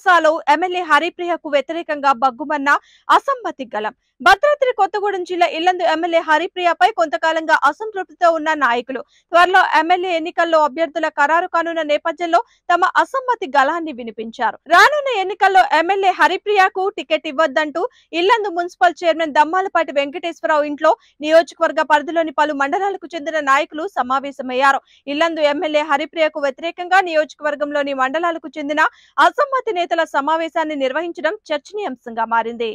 తెరాసలో MLA హరిప్రియకు వ్యతిరేకంగా బగ్గుమన్న అసమ్మతి గలం భద్రాద్రి కొత్తగూడెం జిల్లా ఇల్లందు ఎమ్మెల్యే హరిప్రియపై కొంతకాలంగా అసంతృప్తితో ఉన్న నాయకులు త్వరలో ఎమ్మెల్యే ఎన్నికల్లో అభ్యర్థుల ఖరారు కానున్న నేపథ్యంలో తమ అసమ్మతి గళాన్ని వినిపించారు రానున్న ఎన్నికల్లో ఎమ్మెల్యే హరిప్రియకు టికెట్ ఇవ్వద్దంటూ ఇల్లందు మున్సిపల్ చైర్మన్ దమ్మాలపాటి వెంకటేశ్వరరావు ఇంట్లో నియోజకవర్గ పరిధిలోని పలు మండలాలకు చెందిన నాయకులు సమావేశమయ్యారు ఇల్లందు ఎమ్మెల్యే హరిప్రియకు వ్యతిరేకంగా నియోజకవర్గంలోని మండలాలకు చెందిన అసమ్మతి నేతల సమావేశాన్ని నిర్వహించడం చర్చనీయాంశంగా మారింది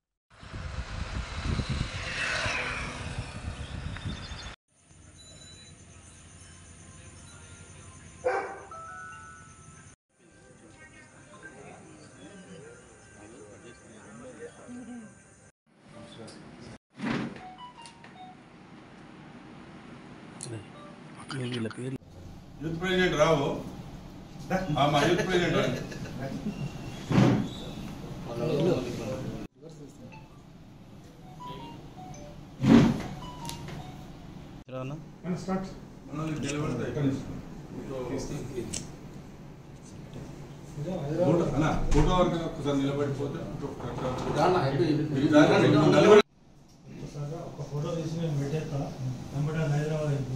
వీళ్ళ పేర్లు యూత్ ప్రెసిడెంట్ రావు ఆ, మా యూత్ ప్రెసిడెంట్ రండి. రానా మనల్ని డెలివరీ ఎక్కడి నుంచి? ఫోటో- అన్న, ఫోటో వరకు ఒకసారి నిలబడిపోతే నిలబడి సార్ ఒక ఫోటో తీసి నేను పెట్టేస్తా వెంబడే హైదరాబాద్ వెళ్ళిపో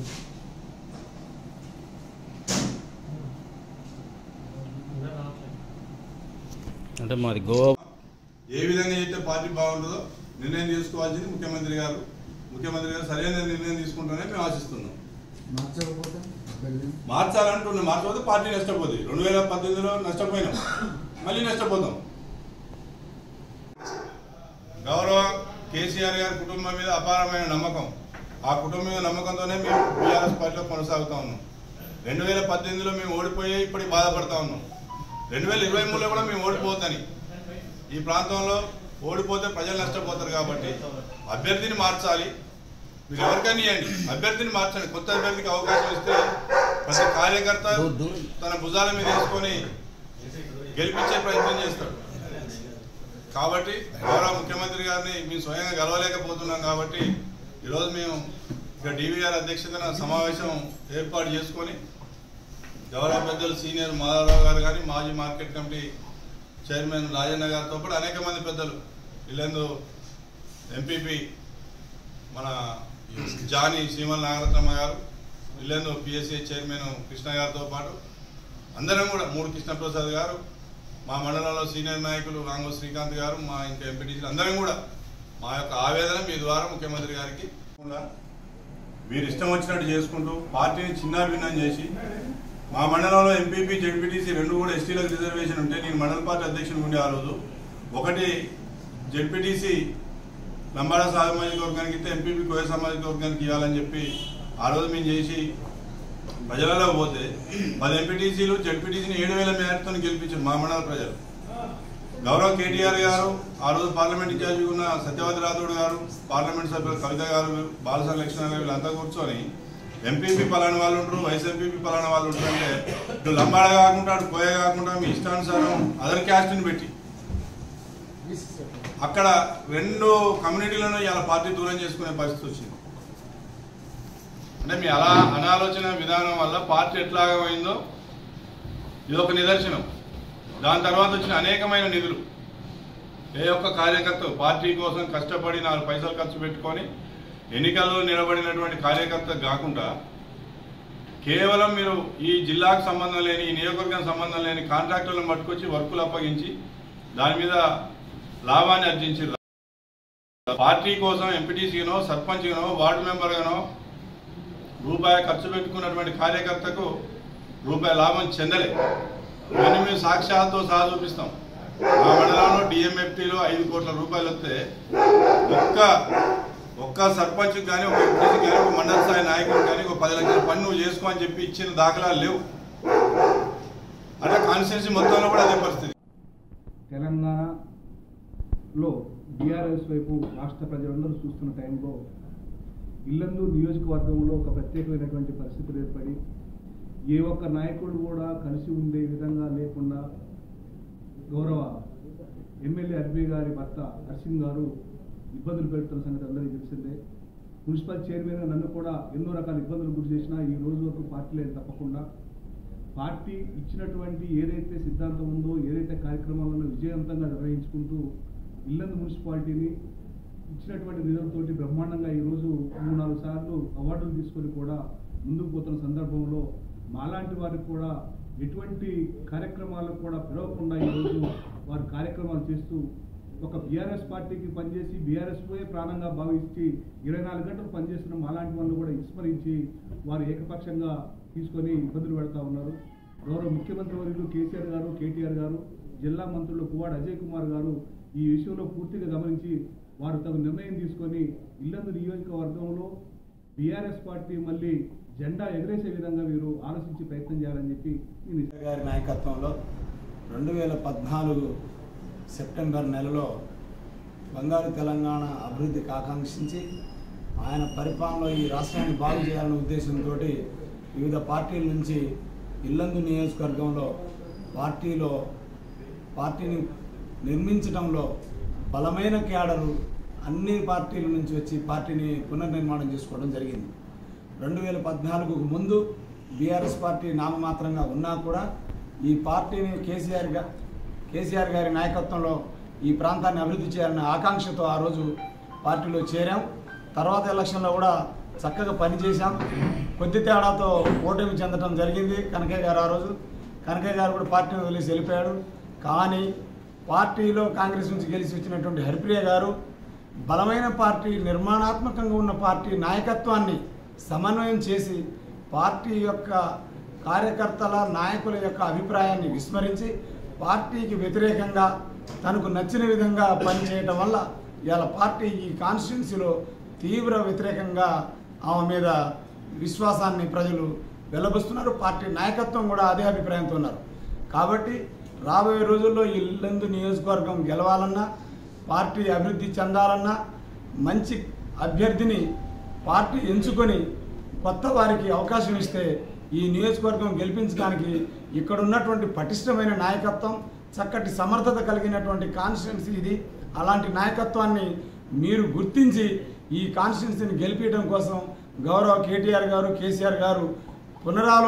ఇంకా రావట్లేదు అంటే మాది గోవా ఏ విధంగా అయితే పార్టీ బాగుంటుందో నిర్ణయం తీసుకోవాల్సింది ముఖ్యమంత్రి గారు ముఖ్యమంత్రి గారు సరైన నిర్ణయం తీసుకుంటారని మేము ఆశిస్తున్నాం మార్చకపోతే మార్చాలంటున్నాం మార్చకపోతే పార్టీ నష్టపోతుంది రెండు వేల పద్దెనిమిదిలో నష్టపోయినాం మళ్ళీ నష్టపోతాం గౌరవ కేసీఆర్ గారి కుటుంబం మీద అపారమైన నమ్మకం ఆ కుటుంబం మీద నమ్మకంతోనే మేము బీఆర్ఎస్ పార్టీలో కొనసాగుతా ఉన్నాం రెండు వేల పద్దెనిమిదిలో మేము ఓడిపోయి ఇప్పటికి బాధపడతా ఉన్నాం రెండు వేల ఇరవై మూడులో కూడా మేము ఓడిపోవద్దని ఈ ప్రాంతంలో ఓడిపోతే ప్రజలు నష్టపోతారు కాబట్టి అభ్యర్థిని మార్చాలి మీరు ఎవరికైనా ఇవ్వండి అభ్యర్థిని మార్చండి కొత్త అభ్యర్థికి అవకాశం ఇస్తే ప్రతి కార్యకర్త తన భుజాల మీద వేసుకొని గెలిపించే ప్రయత్నం చేస్తాడు కాబట్టి గౌరవ ముఖ్యమంత్రి గారిని మేము స్వయంగా గెలవలేకపోతున్నాం కాబట్టి ఈరోజు మేము ఇక డివిఆర్ అధ్యక్షతన సమావేశం ఏర్పాటు చేసుకొని గౌరవ పెద్దలు సీనియర్ మాధవరావు గారు కానీ మాజీ మార్కెట్ కమిటీ చైర్మన్ రాజన్న గారితో పాటు అనేక మంది పెద్దలు వీళ్ళందు ఎంపీపీ మన జానీ శ్రీమల్ నాగరత్నమ్మ గారు వీళ్ళందు పిఎస్సీ చైర్మన్ కృష్ణ గారితో పాటు అందరం కూడా మూడు కృష్ణప్రసాద్ గారు మా మండలంలో సీనియర్ నాయకులు రాంగో శ్రీకాంత్ గారు మా ఇంకా ఎంపీటీసీలు అందరం కూడా మా యొక్క ఆవేదన మీ ద్వారా ముఖ్యమంత్రి గారికి కూడా మీరు ఇష్టం వచ్చినట్టు చేసుకుంటూ పార్టీని చిన్నాభిన్నం చేసి మా మండలంలో ఎంపీపీ జెడ్పీటీసీ రెండు కూడా ఎస్టీలకు రిజర్వేషన్ ఉంటే నేను మండల పార్టీ అధ్యక్షుడు ఉండే ఆ రోజు ఒకటి జెడ్పీటీసీ లంబాడా సామాజిక వర్గానికి ఇస్తే ఎంపీపీ కోయ సామాజిక వర్గానికి ఇవ్వాలని చెప్పి ఆ రోజు మేము చేసి ప్రజలలో పోతే పది ఎంపీటీసీలు జెడ్పీటీసీని ఏడు వేల మేరతో గెలిపించారు మా మండల ప్రజలు గౌరవ్ కేటీఆర్ గారు ఆ రోజు పార్లమెంట్ ఇన్ఛార్జి ఉన్న సత్యవతి రాథోడ్ గారు పార్లమెంట్ సభ్యులు కవిత గారు బాలసాని లక్ష్మణ గారు వీళ్ళంతా కూర్చొని ఎంపీపీ పలానా వాళ్ళు ఉంటారు వైస్ ఎంపీపీ పలానా వాళ్ళు ఉంటారు అంటే ఇటు లంబాడ కాకుండా అటు కోయ కాకుండా మీ ఇష్టానుసారం అదర్ క్యాస్ట్ని పెట్టి అక్కడ రెండు కమ్యూనిటీలను ఇలా పార్టీ దూరం చేసుకునే పరిస్థితి వచ్చింది అంటే మీ అలా అనాలోచన విధానం వల్ల పార్టీ ఎట్లాగా పోయిందో ఇది ఒక నిదర్శనం దాని తర్వాత వచ్చిన అనేకమైన నిధులు ఏ ఒక్క కార్యకర్త పార్టీ కోసం కష్టపడి నాలుగు పైసలు ఖర్చు పెట్టుకొని ఎన్నికల్లో నిలబడినటువంటి కార్యకర్త కాకుండా కేవలం మీరు ఈ జిల్లాకు సంబంధం లేని ఈ నియోజకవర్గానికి సంబంధం లేని కాంట్రాక్టర్లను పట్టుకొచ్చి వర్కులు అప్పగించి దాని మీద లాభాన్ని ఆర్జించారు పార్టీ కోసం ఎంపీటీసీనో సర్పంచ్గానో వార్డు మెంబర్గానో రూపాయి ఖర్చు పెట్టుకున్నటువంటి కార్యకర్తకు రూపాయి లాభం చెందలే ఇవన్నీ మేము సాక్ష్యాలతో సహా చూపిస్తాం మా మండలంలో డిఎంఎఫ్టీలో ఐదు కోట్ల రూపాయలు వస్తే ఒక్క ఒక్క సర్పంచ్ కానీ ఒక ఎంపీసీ కానీ ఒక మండల స్థాయి నాయకుడు కానీ ఒక పది లక్షల పని నువ్వు చేసుకో అని చెప్పి ఇచ్చిన దాఖలాలు లేవు అంటే కాన్స్టిట్యూన్సీ మొత్తంలో కూడా అదే పరిస్థితి తెలంగాణలో బీఆర్ఎస్ వైపు రాష్ట్ర ప్రజలందరూ చూస్తున్న టైంలో ఇల్లందు నియోజకవర్గంలో ఒక ప్రత్యేకమైనటువంటి పరిస్థితులు ఏర్పడి ఏ ఒక్క నాయకుడు కూడా కలిసి ఉండే విధంగా లేకుండా గౌరవ ఎమ్మెల్యే అర్బీ గారి భర్త హర్సింగ్ గారు ఇబ్బందులు పెడుతున్న సంగతి అందరికీ తెలిసిందే మున్సిపల్ చైర్మన్గా నన్ను కూడా ఎన్నో రకాల ఇబ్బందులు గురి చేసినా ఈ రోజు వరకు పార్టీలో తప్పకుండా పార్టీ ఇచ్చినటువంటి ఏదైతే సిద్ధాంతం ఉందో ఏదైతే కార్యక్రమాలను విజయవంతంగా నిర్వహించుకుంటూ ఇల్లందు మున్సిపాలిటీని ఇచ్చినటువంటి నిధులతోటి బ్రహ్మాండంగా ఈరోజు మూడు నాలుగు సార్లు అవార్డులు తీసుకొని కూడా ముందుకు పోతున్న సందర్భంలో మాలాంటి వారికి కూడా ఎటువంటి కార్యక్రమాలకు కూడా పిలవకుండా ఈరోజు వారు కార్యక్రమాలు చేస్తూ ఒక బీఆర్ఎస్ పార్టీకి పనిచేసి బీఆర్ఎస్ పోయే ప్రాణంగా భావించి ఇరవై నాలుగు గంటలు పనిచేస్తున్న మాలాంటి వాళ్ళు కూడా విస్మరించి వారు ఏకపక్షంగా తీసుకొని ఇబ్బందులు పెడతా ఉన్నారు గౌరవ ముఖ్యమంత్రి వర్యులు కేసీఆర్ గారు కేటీఆర్ గారు జిల్లా మంత్రులు పువ్వాడ అజయ్ కుమార్ గారు ఈ విషయంలో పూర్తిగా గమనించి వారు తగు నిర్ణయం తీసుకొని ఇల్లందు నియోజకవర్గంలో బీఆర్ఎస్ పార్టీ మళ్ళీ జెండా ఎగరేసే విధంగా వీరు ఆలోచించి ప్రయత్నం చేయాలని చెప్పి నేను కేసీఆర్ గారి నాయకత్వంలో రెండు వేల పద్నాలుగు సెప్టెంబర్ నెలలో బంగారు తెలంగాణ అభివృద్ధికి ఆకాంక్షించి ఆయన పరిపాలనలో ఈ రాష్ట్రాన్ని బాగు చేయాలనే ఉద్దేశంతో వివిధ పార్టీల నుంచి ఇల్లందు నియోజకవర్గంలో పార్టీలో పార్టీని నిర్మించడంలో బలమైన క్యాడరు అన్ని పార్టీల నుంచి వచ్చి పార్టీని పునర్నిర్మాణం చేసుకోవడం జరిగింది రెండు వేల పద్నాలుగుకు ముందు బీఆర్ఎస్ పార్టీ నామమాత్రంగా ఉన్నా కూడా ఈ పార్టీని కేసీఆర్ గా కేసీఆర్ గారి నాయకత్వంలో ఈ ప్రాంతాన్ని అభివృద్ధి చేయాలనే ఆకాంక్షతో ఆ రోజు పార్టీలో చేరాం తర్వాత ఎలక్షన్లో కూడా చక్కగా పనిచేశాం కొద్ది తేడాతో ఓటమి చెందడం జరిగింది కనకయ్య గారు ఆ రోజు కనకయ్య గారు కూడా పార్టీని వదిలేసి వెళ్ళిపోయాడు కానీ పార్టీలో కాంగ్రెస్ నుంచి గెలిచి వచ్చినటువంటి హరిప్రియ గారు బలమైన పార్టీ నిర్మాణాత్మకంగా ఉన్న పార్టీ నాయకత్వాన్ని సమన్వయం చేసి పార్టీ యొక్క కార్యకర్తల నాయకుల యొక్క అభిప్రాయాన్ని విస్మరించి పార్టీకి వ్యతిరేకంగా తనకు నచ్చిన విధంగా పనిచేయటం వల్ల ఇవాళ పార్టీ ఈ కాన్స్టిట్యున్సీలో తీవ్ర వ్యతిరేకంగా ఆమె మీద విశ్వాసాన్ని ప్రజలు వెల్లబుస్తున్నారు పార్టీ నాయకత్వం కూడా అదే అభిప్రాయంతో ఉన్నారు కాబట్టి రాబోయే రోజుల్లో ఈ ఇల్లందు నియోజకవర్గం గెలవాలన్నా పార్టీ అభివృద్ధి చెందాలన్నా మంచి అభ్యర్థిని పార్టీ ఎంచుకొని కొత్త వారికి అవకాశం ఇస్తే ఈ నియోజకవర్గం గెలిపించడానికి ఇక్కడ ఉన్నటువంటి పటిష్టమైన నాయకత్వం చక్కటి సమర్థత కలిగినటువంటి కాన్స్టిట్యున్సీ ఇది అలాంటి నాయకత్వాన్ని మీరు గుర్తించి ఈ కాన్స్టిట్యున్సీని గెలిపించడం కోసం గౌరవ కేటీఆర్ గారు కేసీఆర్ గారు పునరాలో